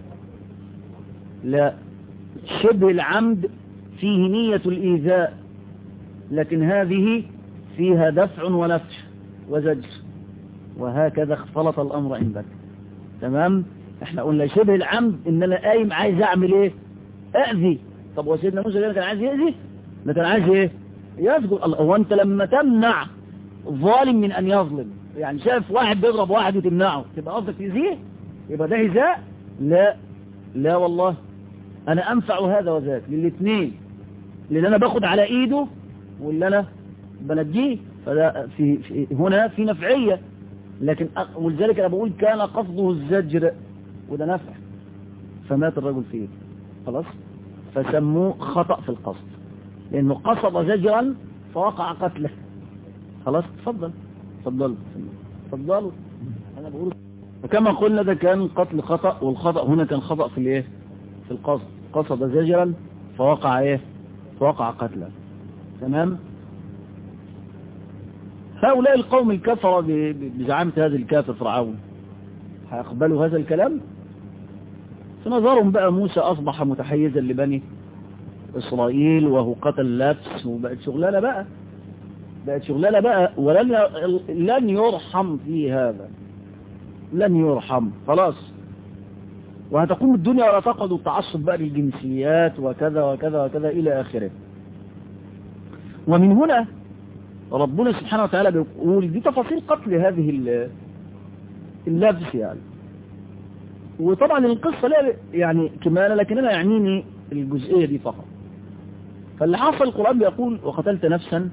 لا شبه العمد فيه نية الإيذاء لكن هذه فيها دفع ونفع وزجر وهكذا اختلط الأمر عندك تمام احنا قلنا شبه العمد ان انا قايم عايز اعمل ايه اذي طب هو سيدنا موسى كان عايز يأذي ده كان عايز ايه يسجد الله هو انت لما تمنع ظالم من ان يظلم يعني شايف واحد بيضرب واحد وتمنعه تبقى قصدك تأذيه يبقى ده هزاء لا لا والله انا انفع هذا وذاك للاثنين اللي انا باخد على ايده واللي انا بنجيه فده في, في هنا في نفعية لكن ولذلك انا بقول كان قصده الزجر وده نفع فمات الرجل فيه خلاص فسموه خطأ في القصد لانه قصد زجرا فوقع قتله خلاص تفضل تفضلوا تفضلوا انا بقول وكما قلنا ده كان قتل خطأ والخطأ هنا كان خطأ في الايه في القصد قصد زجرا فوقع ايه فوقع قتلا تمام هؤلاء القوم الكفرة بزعامة هذا الكافر فرعون هيقبلوا هذا الكلام في نظرهم بقى موسى أصبح متحيزا لبني إسرائيل وهو قتل نفس وبقت شغلانة بقى بقت شغلانة بقى ولن لن يرحم في هذا لن يرحم خلاص وهتقوم الدنيا ولا تقعد التعصب بقى للجنسيات وكذا وكذا وكذا إلى آخره ومن هنا ربنا سبحانه وتعالى بيقول دي تفاصيل قتل هذه اللبس يعني وطبعا القصة لا يعني كمالة لكن أنا يعنيني الجزئية دي فقط فاللي حصل القرآن بيقول وقتلت نفسا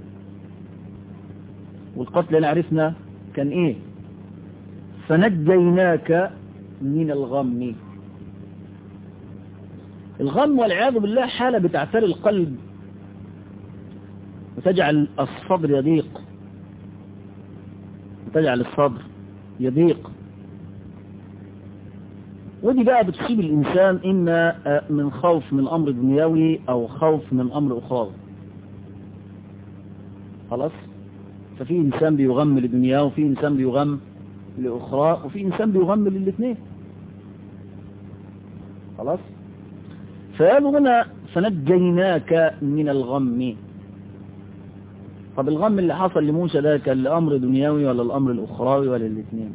والقتل اللي عرفنا كان ايه فنجيناك من الغم الغم والعياذ بالله حالة بتعتري القلب وتجعل الصدر يضيق وتجعل الصدر يضيق ودي بقى بتصيب الإنسان إما من خوف من أمر دنيوي أو خوف من أمر أخرى خلاص ففي إنسان بيغم لدنياه وفي إنسان بيغم لأخرى وفي إنسان بيغم للاثنين خلاص فقالوا هنا فنجيناك من الغم طب الغم اللي حصل لموسى ده كان الأمر دنيوي ولا الأمر الأخروي ولا الاثنين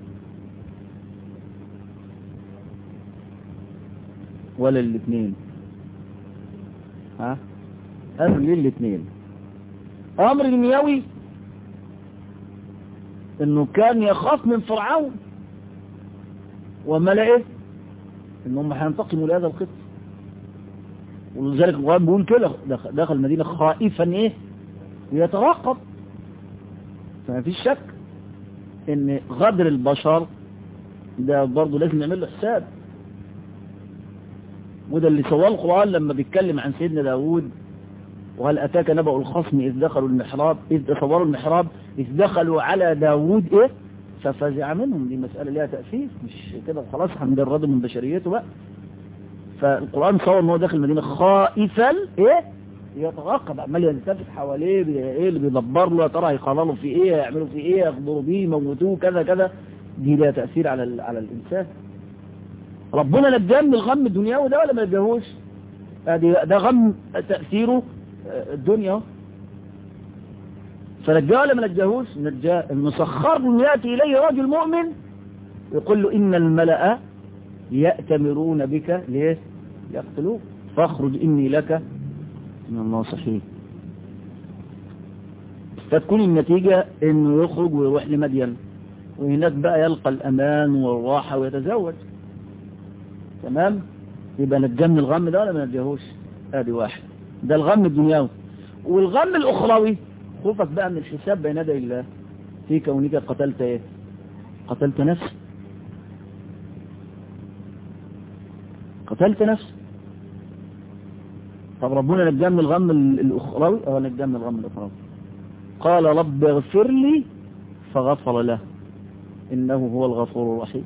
ولا الاثنين ها قالوا ليه الاثنين أمر دنيوي انه كان يخاف من فرعون وملئه انهم هينتقموا لهذا القط ولذلك القرآن بيقول كده دخل المدينة خائفا ايه ويترقب فما فيش شك ان غدر البشر ده برضه لازم نعمل له حساب وده اللي سواه القرآن لما بيتكلم عن سيدنا داود وهل أتاك نبأ الخصم إذ دخلوا المحراب إذ تصوروا المحراب إذ دخلوا على داود إيه ففزع منهم دي مسألة ليها تأثير مش كده خلاص هنجرده من بشريته بقى فالقرآن صور ان هو داخل المدينة خائفا إيه يترقب عمال يلتفت حواليه ايه اللي بيدبر له يا ترى هيقرروا في ايه هيعملوا في ايه يخبروا بيه يموتوه كذا كذا دي لها تأثير على على الإنسان ربنا نجاه من الغم الدنيوي ده ولا ما نجاهوش ده غم تأثيره الدنيا فنجاه ولا ما نجاهوش نجاه المسخر يأتي إليه رجل مؤمن يقول له إن الملأ يأتمرون بك ليه يقتلوك فاخرج إني لك من الله صحيح فتكون النتيجة انه يخرج ويروح لمدين وهناك بقى يلقى الامان والراحة ويتزوج تمام يبقى نجاه من الغم ده ولا ما نجاهوش ادي واحد ده الغم الدنيوي والغم الاخروي خوفك بقى من الحساب بين يدي الله في كونك قتلت ايه قتلت نفس قتلت نفس طب ربنا نجاه من الغم الاخروي اه نجاه من الغم الاخروي قال رب اغفر لي فغفر له انه هو الغفور الرحيم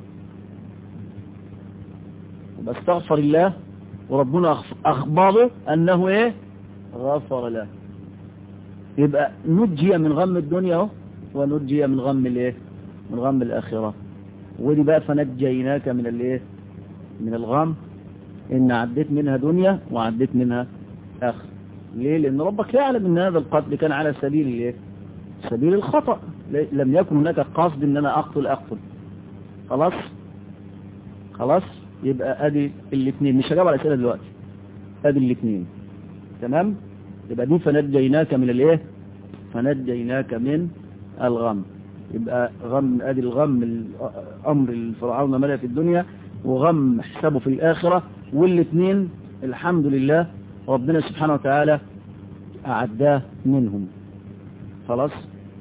استغفر الله وربنا اخبره انه ايه غفر له يبقى نجي من غم الدنيا ونجي من غم الايه من غم الاخره ودي بقى فنجيناك من الايه من الغم ان عديت منها دنيا وعديت منها اخر ليه لان ربك يعلم ان هذا القتل كان على سبيل الايه سبيل الخطأ لم يكن هناك قصد ان انا اقتل اقتل خلاص خلاص يبقى ادي الاثنين مش هجاوب على الاسئله دلوقتي ادي الاثنين تمام يبقى دي فنجيناك من الايه فنجيناك من الغم يبقى غم ادي الغم امر الفرعون ملا في الدنيا وغم حسابه في الاخره والاثنين الحمد لله ربنا سبحانه وتعالى اعداه منهم خلاص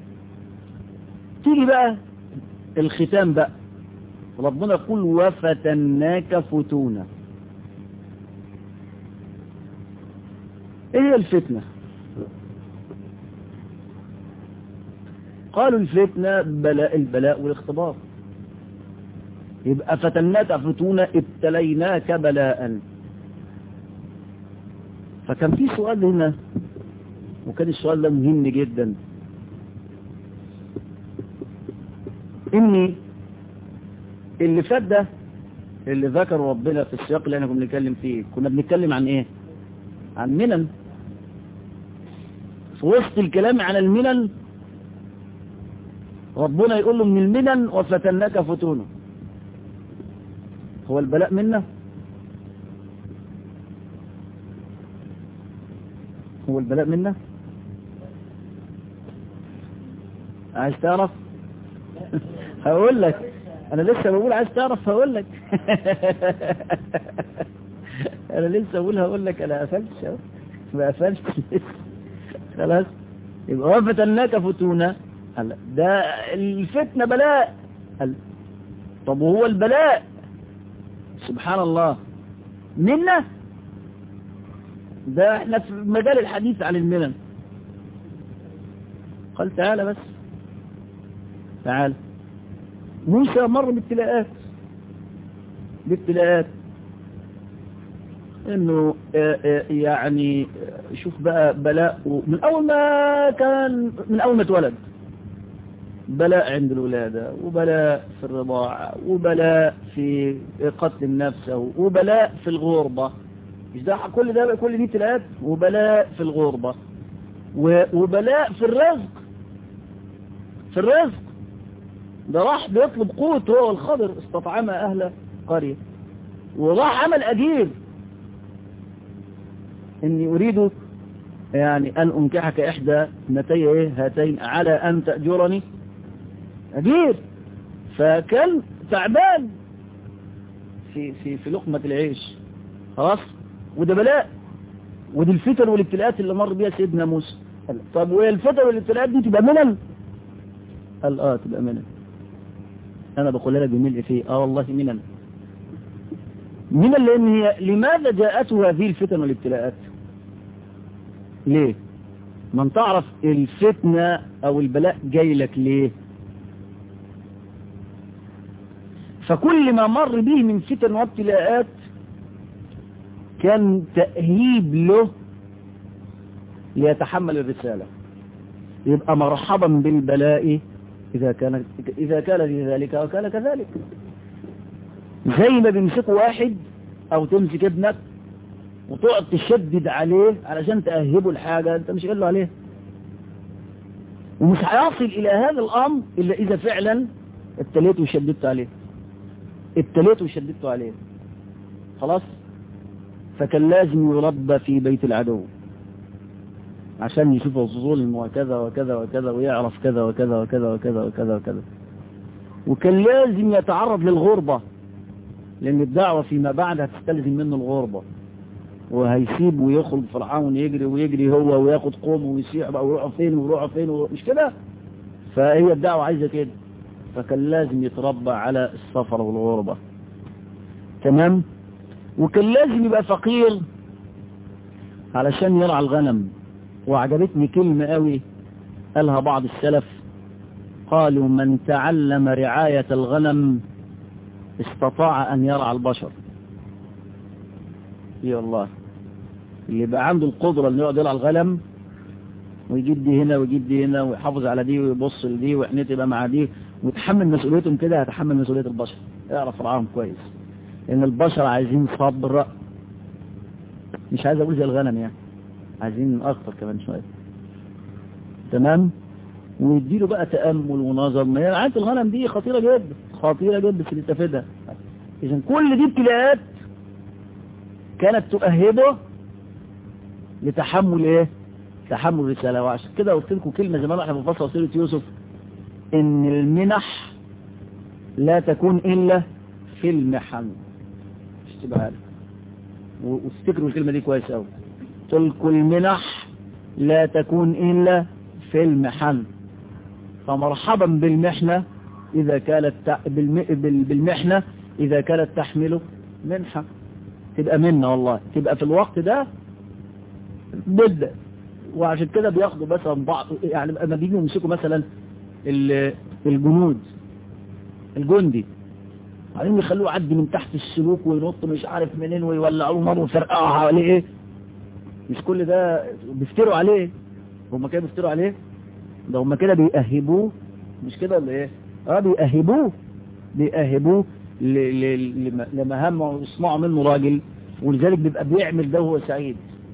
تيجي بقى الختام بقى ربنا يقول وفتناك فتونا ايه هي الفتنة قالوا الفتنة بلاء البلاء والاختبار يبقى فتناك فتونا ابتليناك بلاء فكان في سؤال هنا وكان السؤال ده مهم جدا إني اللي فات ده اللي ذكر ربنا في السياق اللي احنا كنا بنتكلم فيه كنا بنتكلم عن ايه عن منن في وسط الكلام عن المنن ربنا يقول له من المنن وفتناك فتونا هو البلاء منا هو البلاء منا عايز تعرف هقول لك انا لسه بقول عايز تعرف هقول لك انا لسه بقول هقول لك انا قفلتش اهو ما قفلتش لسه خلاص يبقى وفتناك فتونا قال ده الفتنه بلاء قال طب وهو البلاء سبحان الله منا ده احنا في مجال الحديث عن المنن قال تعالى بس تعالى موسى مر بابتلاءات بابتلاءات انه يعني شوف بقى بلاء من اول ما كان من اول ما اتولد بلاء عند الولادة وبلاء في الرضاعة وبلاء في قتل النفس وبلاء في الغربة مش ده كل ده كل دي ابتلاءات وبلاء في الغربة وبلاء في الرزق في الرزق ده راح بيطلب قوت هو الخضر استطعم أهل قرية وراح عمل أجير إني أريد يعني أن أنكحك إحدى ابنتي هاتين على أن تأجرني أجير فكان تعبان في في في لقمة العيش خلاص وده بلاء ودي الفتن والابتلاءات اللي مر بيها سيدنا موسى طب والفتن والابتلاءات دي تبقى منن قال اه تبقى منن انا بقول لك بملء فيه اه والله منن منن لان هي لماذا جاءته هذه الفتن والابتلاءات ليه من تعرف الفتنة او البلاء جاي لك ليه فكل ما مر به من فتن وابتلاءات كان تأهيب له ليتحمل الرسالة يبقى مرحبا بالبلاء إذا كان إذا كان لذلك وكان كذلك زي ما بيمسكوا واحد أو تمسك ابنك وتقعد تشدد عليه علشان تأهبه الحاجة أنت مش قال له عليه ومش هيصل إلى هذا الأمر إلا إذا فعلا ابتليته وشددت عليه ابتليته وشددت عليه خلاص فكان لازم يربى في بيت العدو عشان يشوف الظلم وكذا وكذا وكذا ويعرف كذا وكذا وكذا وكذا وكذا وكذا وكان لازم يتعرض للغربة لأن الدعوة فيما بعد هتستلزم منه الغربة وهيسيب ويخرج فرعون يجري ويجري هو وياخد قوم ويسيح بقى ويروحوا فين ويروحوا فين مش كده فهي الدعوة عايزة كده فكان لازم يتربى على السفر والغربة تمام وكان لازم يبقى فقير علشان يرعى الغنم وعجبتني كلمة قوي قالها بعض السلف قالوا من تعلم رعاية الغنم استطاع أن يرعى البشر يا الله اللي يبقى عنده القدرة انه يقعد يرعى الغنم ويجيب دي هنا ويجيب دي هنا ويحافظ على دي ويبص لدي وعينيه تبقى مع دي ويتحمل مسؤوليتهم كده هتحمل مسؤولية البشر يعرف رعاهم كويس لأن البشر عايزين صبر مش عايز أقول زي الغنم يعني عايزين أكتر كمان شوية تمام ويديله بقى تأمل ونظر ما هي رعاية الغنم دي خطيرة جدا خطيرة جدا في الاستفادة إذا كل دي ابتلاءات كانت تؤهبه لتحمل ايه تحمل الرسالة وعشان كده قلت لكم كلمة زمان احنا بنفصل سيرة يوسف ان المنح لا تكون الا في المحن اشتبه لك وافتكروا الكلمة دي كويس قوي تلك المنح لا تكون الا في المحن فمرحبا بالمحنة اذا كانت بالمحنة اذا كانت تحمل منحة تبقى منا والله تبقى في الوقت ده بدأ وعشان كده بياخدوا مثلا بعض يعني لما بيجوا يمسكوا مثلا الجنود الجندي بعدين يخلوه يعدي من تحت السلوك وينط مش عارف منين ويولعوه نار ويفرقعوا حواليه ايه مش كل ده بيفتروا عليه هم كده بيفتروا عليه ده هم كده بيأهبوه مش كده ولا ايه اه بيأهبوه بيأهبوه ل- ل- لم- لمهام ويصنعوا منه راجل ولذلك بيبقى بيعمل ده وهو سعيد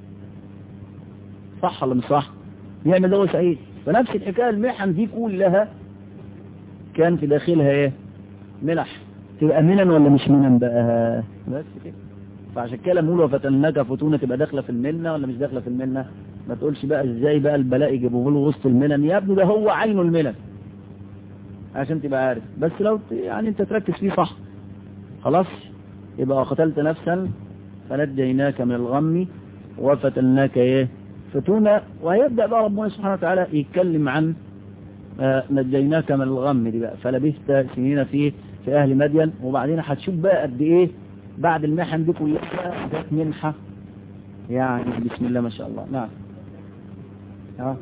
صح ولا مش صح بيعمل ده وهو سعيد فنفس الحكاية المحن دي كلها كان في داخلها ايه منح تبقى منن ولا مش منن بقى بس كده فعشان كده لما نقول وفتناك فتونة تبقى داخله في المنه ولا مش داخله في المنه ما تقولش بقى ازاي بقى البلاء يجيبوه له وسط المنن يا ابني ده هو عين المنن عشان تبقى عارف بس لو ت- يعني انت تركز فيه صح خلاص يبقى وقتلت نفسا فنجيناك من الغم وفتناك ايه فتونة ويبدأ بقى ربنا سبحانه وتعالى يتكلم عن آه، نجيناك من الغم دي بقى فلبثت سنين في في اهل مدين وبعدين هتشوف بقى قد ايه بعد المحن دي كلها جت منحة يعني بسم الله ما شاء الله نعم اه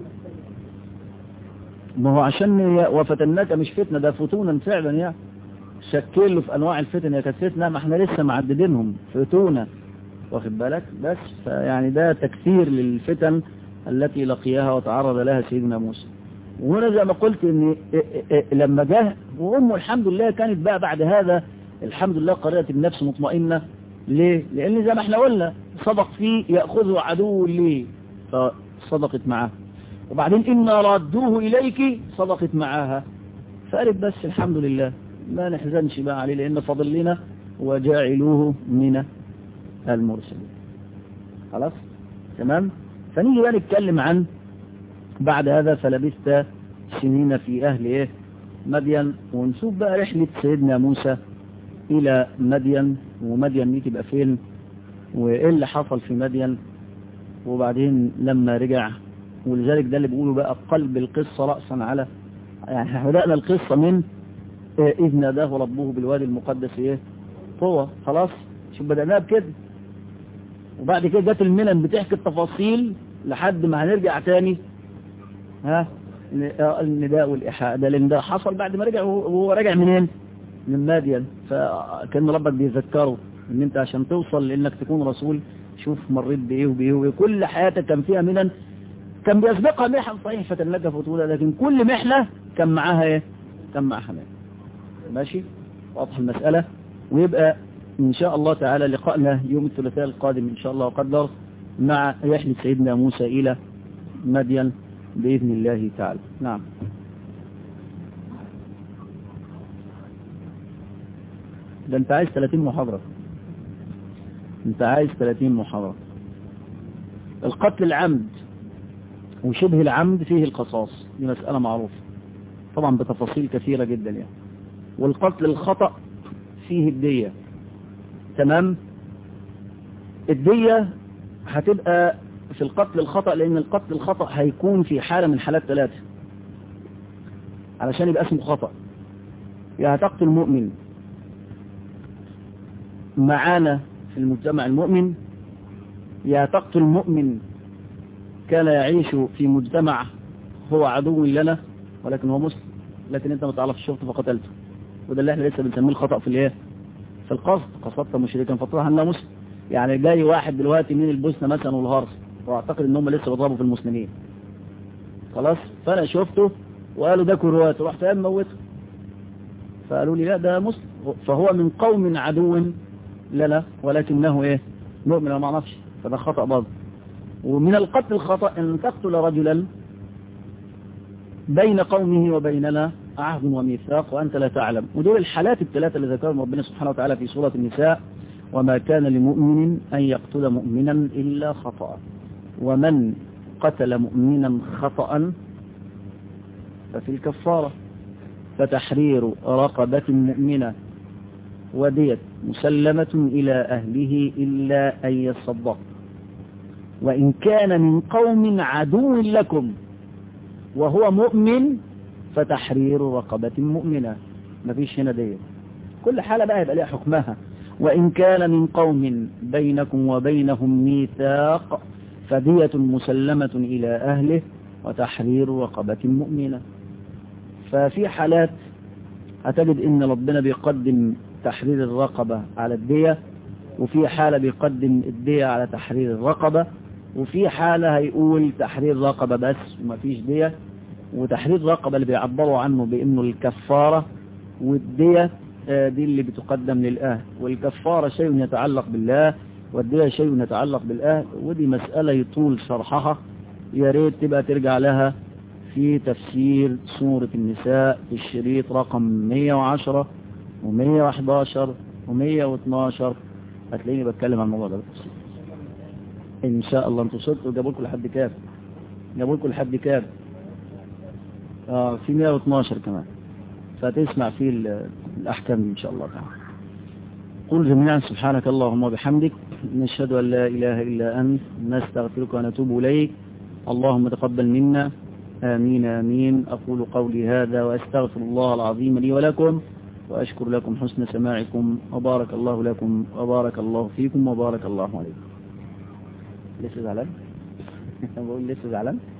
ما هو عشان ي- وفتناك مش فتنة ده فتونا فعلا يعني شكل له في انواع الفتن هي كانت فتنة ما احنا لسه معددينهم فتونة واخد بالك بس فيعني ده تكثير للفتن التي لقيها وتعرض لها سيدنا موسى وهنا زي ما قلت ان إيه- إيه- لما جه وامه الحمد لله كانت بقى بعد هذا الحمد لله قررت النفس مطمئنة ليه؟ لان زي ما احنا قلنا صدق فيه يأخذه عدو ليه فصدقت معاه وبعدين إنا ردوه إليك صدقت معاها فقالت بس الحمد لله ما نحزنش بقى عليه لأن فضل لنا وجاعلوه من المرسلين خلاص تمام فنيجي بقى نتكلم عن بعد هذا فلبثت سنين في أهل إيه مدين ونشوف بقى رحلة سيدنا موسى إلى مدين ومدين دي تبقى فين وإيه اللي حصل في مدين وبعدين لما رجع ولذلك ده اللي بيقولوا بقى قلب القصة رأسا على يعني احنا بدأنا القصة من آه، إذ ناداه ربه بالوادي المقدس إيه طوى خلاص شوف بدأناها بكده وبعد كده جت المنن بتحكي التفاصيل لحد ما هنرجع تاني ها ن- آه، النداء والإيحاء ده لأن ده حصل بعد ما رجع وهو وهو راجع منين؟ من مادين فكان ربك بيذكره ان انت عشان توصل لانك تكون رسول شوف مريت بايه وبايه وبايه كل حياتك كان فيها منن كان بيسبقها محن صحيح فتنك فتولى لكن كل محنة كان معاها ايه كان معاها مال ماشي واضح المسألة ويبقى ان شاء الله تعالى لقائنا يوم الثلاثاء القادم ان شاء الله وقدر مع رحلة سيدنا موسى الى مدين بإذن الله تعالى نعم ده انت عايز 30 محاضرة انت عايز 30 محاضرة القتل العمد وشبه العمد فيه القصاص دي مسألة معروفة طبعا بتفاصيل كثيرة جدا يعني والقتل الخطأ فيه الدية تمام الدية هتبقى في القتل الخطأ لأن القتل الخطأ هيكون في حالة من حالات ثلاثة علشان يبقى اسمه خطأ يا هتقتل مؤمن معانا في المجتمع المؤمن يا تقتل مؤمن كان يعيش في مجتمع هو عدو لنا ولكن هو مسلم لكن انت ما تعرفش شرطه فقتلته وده اللي احنا لسه بنسميه الخطأ في الايه في القصد قصدت مشركا فطرها انه مسلم يعني جاي واحد دلوقتي من البوسنه مثلا والهرس واعتقد ان هم لسه بيضربوا في المسلمين خلاص فانا شفته وقالوا ده كروات رحت قام موته فقالوا لي لا ده مسلم فهو من قوم عدو لنا ولكنه ايه مؤمن أنا ما اعرفش فده خطأ برضه ومن القتل الخطأ ان تقتل رجلا بين قومه وبيننا عهد وميثاق وأنت لا تعلم ودول الحالات الثلاثة اللي ذكرهم ربنا سبحانه وتعالى في سورة النساء وما كان لمؤمن أن يقتل مؤمنا إلا خطأ ومن قتل مؤمنا خطأ ففي الكفارة فتحرير رقبة مؤمنة ودية مسلمة إلى أهله إلا أن يصدق وإن كان من قوم عدو لكم وهو مؤمن فتحرير رقبة مؤمنة مفيش هنا دية كل حالة بقى يبقى لها حكمها وإن كان من قوم بينكم وبينهم ميثاق فدية مسلمة إلى أهله وتحرير رقبة مؤمنة ففي حالات هتجد إن ربنا بيقدم تحرير الرقبة على الدية وفي حالة بيقدم الدية على تحرير الرقبة وفي حالة هيقول تحرير رقبة بس ومفيش دية وتحرير رقبة اللي بيعبروا عنه بأنه الكفارة والدية آه، دي اللي بتقدم للأهل والكفارة شيء يتعلق بالله والدية شيء يتعلق بالأهل ودي مسألة يطول شرحها يا ريت تبقى ترجع لها في تفسير سورة النساء في الشريط رقم 110 و111 و112 هتلاقيني بتكلم عن الموضوع ده بالتفصيل ان شاء الله انتوا صدقوا جابوا لكم لحد كام جابوا لكم لحد كام اه في 112 كمان فتسمع فيه ال- الاحكام دي ان شاء الله تعالى قل جميعا سبحانك اللهم وبحمدك نشهد ان لا اله الا انت نستغفرك ونتوب اليك اللهم تقبل منا آمين آمين أقول قولي هذا وأستغفر الله العظيم لي ولكم وأشكر لكم حسن سماعكم وبارك الله لكم وبارك الله فيكم وبارك الله عليكم لسه زعلان؟ بقول لسه زعلان؟